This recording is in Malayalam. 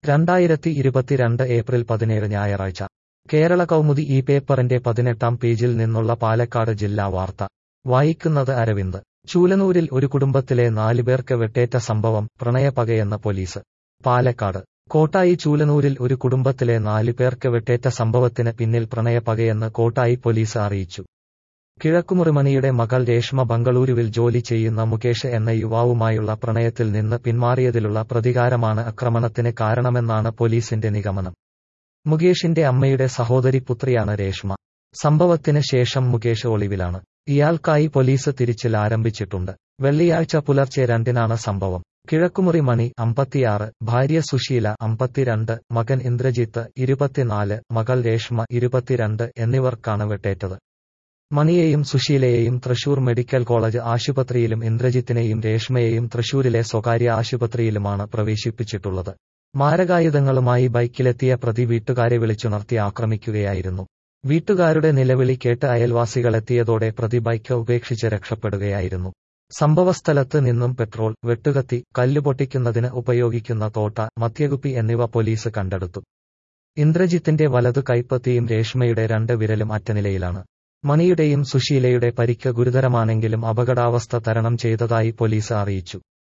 രണ്ടായിരത്തി ഇരുപത്തിരണ്ട് ഏപ്രിൽ പതിനേഴ് ഞായറാഴ്ച കേരള കൗമുദി ഈ പേപ്പറിന്റെ പതിനെട്ടാം പേജിൽ നിന്നുള്ള പാലക്കാട് ജില്ലാ വാർത്ത വായിക്കുന്നത് അരവിന്ദ് ചൂലനൂരിൽ ഒരു കുടുംബത്തിലെ നാലുപേർക്ക് വെട്ടേറ്റ സംഭവം പ്രണയപകയെന്ന പോലീസ് പാലക്കാട് കോട്ടായി ചൂലനൂരിൽ ഒരു കുടുംബത്തിലെ നാലുപേർക്ക് വെട്ടേറ്റ സംഭവത്തിന് പിന്നിൽ പ്രണയപകയെന്ന് കോട്ടായി പോലീസ് അറിയിച്ചു കിഴക്കുമുറിമണിയുടെ മകൾ രേഷ്മ ബംഗളൂരുവിൽ ജോലി ചെയ്യുന്ന മുകേഷ് എന്ന യുവാവുമായുള്ള പ്രണയത്തിൽ നിന്ന് പിന്മാറിയതിലുള്ള പ്രതികാരമാണ് ആക്രമണത്തിന് കാരണമെന്നാണ് പോലീസിന്റെ നിഗമനം മുകേഷിന്റെ അമ്മയുടെ സഹോദരി പുത്രിയാണ് രേഷ്മ സംഭവത്തിന് ശേഷം മുകേഷ് ഒളിവിലാണ് ഇയാൾക്കായി പോലീസ് തിരിച്ചിൽ ആരംഭിച്ചിട്ടുണ്ട് വെള്ളിയാഴ്ച പുലർച്ചെ രണ്ടിനാണ് സംഭവം കിഴക്കുമുറി മണി അമ്പത്തിയാറ് ഭാര്യ സുശീല അമ്പത്തിരണ്ട് മകൻ ഇന്ദ്രജിത്ത് ഇരുപത്തിനാല് മകൾ രേഷ്മ ഇരുപത്തിരണ്ട് എന്നിവർക്കാണ് വെട്ടേറ്റത് മണിയെയും സുശീലയെയും തൃശൂർ മെഡിക്കൽ കോളേജ് ആശുപത്രിയിലും ഇന്ദ്രജിത്തിനെയും രേഷ്മയെയും തൃശൂരിലെ സ്വകാര്യ ആശുപത്രിയിലുമാണ് പ്രവേശിപ്പിച്ചിട്ടുള്ളത് മാരകായുധങ്ങളുമായി ബൈക്കിലെത്തിയ പ്രതി വീട്ടുകാരെ വിളിച്ചുണർത്തി ആക്രമിക്കുകയായിരുന്നു വീട്ടുകാരുടെ നിലവിളി കേട്ട് അയൽവാസികളെത്തിയതോടെ പ്രതി ബൈക്ക് ഉപേക്ഷിച്ച് രക്ഷപ്പെടുകയായിരുന്നു സംഭവസ്ഥലത്ത് നിന്നും പെട്രോൾ വെട്ടുകത്തി കല്ല് പൊട്ടിക്കുന്നതിന് ഉപയോഗിക്കുന്ന തോട്ട മദ്യകുപ്പി എന്നിവ പോലീസ് കണ്ടെടുത്തു ഇന്ദ്രജിത്തിന്റെ വലതു കൈപ്പത്തിയും രേഷ്മയുടെ രണ്ട് വിരലും അറ്റനിലയിലാണ് മണിയുടെയും സുശീലയുടെ പരിക്ക് ഗുരുതരമാണെങ്കിലും അപകടാവസ്ഥ തരണം ചെയ്തതായി പോലീസ് അറിയിച്ചു